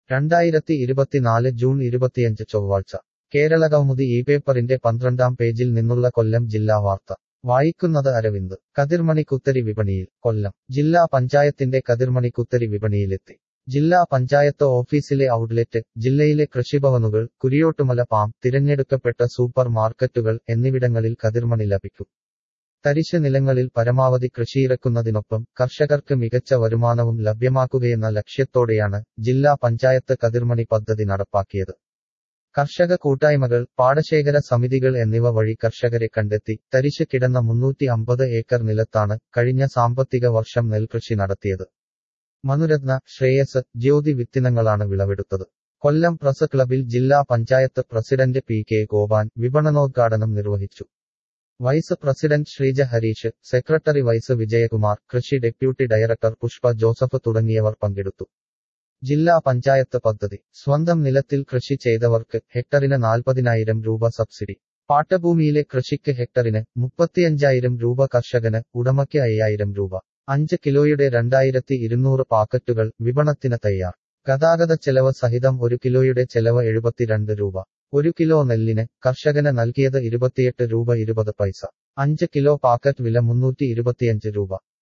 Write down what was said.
രണ്ടായിരത്തി ഇരുപത്തിനാല് ജൂൺ ഇരുപത്തിയഞ്ച് ചൊവ്വാഴ്ച കേരള കൗമുദി ഈ പേപ്പറിന്റെ പന്ത്രണ്ടാം പേജിൽ നിന്നുള്ള കൊല്ലം ജില്ലാ വാർത്ത വായിക്കുന്നത് അരവിന്ദ് കതിർമണി കുത്തരി വിപണിയിൽ കൊല്ലം ജില്ലാ പഞ്ചായത്തിന്റെ കതിർമണി കുത്തരി വിപണിയിലെത്തി ജില്ലാ പഞ്ചായത്ത് ഓഫീസിലെ ഔട്ട്ലെറ്റ് ജില്ലയിലെ കൃഷിഭവനുകൾ കുരിയോട്ടുമല പാം തിരഞ്ഞെടുക്കപ്പെട്ട സൂപ്പർ മാർക്കറ്റുകൾ എന്നിവിടങ്ങളിൽ കതിർമണി ലഭിക്കും തരിശ് നിലങ്ങളിൽ പരമാവധി കൃഷിയിറക്കുന്നതിനൊപ്പം കർഷകർക്ക് മികച്ച വരുമാനവും ലഭ്യമാക്കുകയെന്ന ലക്ഷ്യത്തോടെയാണ് ജില്ലാ പഞ്ചായത്ത് കതിർമണി പദ്ധതി നടപ്പാക്കിയത് കർഷക കൂട്ടായ്മകൾ പാടശേഖര സമിതികൾ എന്നിവ വഴി കർഷകരെ കണ്ടെത്തി തരിശ് കിടന്ന മുന്നൂറ്റി അമ്പത് ഏക്കർ നിലത്താണ് കഴിഞ്ഞ സാമ്പത്തിക വർഷം നെൽകൃഷി നടത്തിയത് മനുരത്ന ശ്രേയസ് ജ്യോതി വിത്തിനങ്ങളാണ് വിളവെടുത്തത് കൊല്ലം പ്രസ് ക്ലബിൽ ജില്ലാ panchayat president P K Gopan വിപണനോദ്ഘാടനം നിർവഹിച്ചു vice president Sreeja Harish secretary vice Vijayakumar കൃഷി ഡെപ്യൂട്ടി ഡയറക്ടർ പുഷ്പ ജോസഫ് തുടങ്ങിയവർ പങ്കെടുത്തു ജില്ലാ പഞ്ചായത്ത് പദ്ധതി സ്വന്തം നിലത്തിൽ കൃഷി ചെയ്തവർക്ക് ഹെക്ടറിന് നാൽപ്പതിനായിരം രൂപ സബ്സിഡി പാട്ടഭൂമിയിലെ കൃഷിക്ക് ഹെക്ടറിന് മുപ്പത്തിയഞ്ചായിരം രൂപ കർഷകന് ഉടമയ്ക്ക് അയ്യായിരം രൂപ അഞ്ച് കിലോയുടെ രണ്ടായിരത്തി ഇരുന്നൂറ് പാക്കറ്റുകൾ വിപണത്തിന് തയ്യാർ ഗതാഗത ചെലവ് സഹിതം ഒരു കിലോയുടെ ചെലവ് എഴുപത്തിരണ്ട് രൂപ ഒരു കിലോ നെല്ലിന് കർഷകന് നൽകിയത് ഇരുപത്തിയെട്ട് രൂപ ഇരുപത് പൈസ അഞ്ച് കിലോ പാക്കറ്റ് വില മുന്നൂറ്റി ഇരുപത്തിയഞ്ച് രൂപ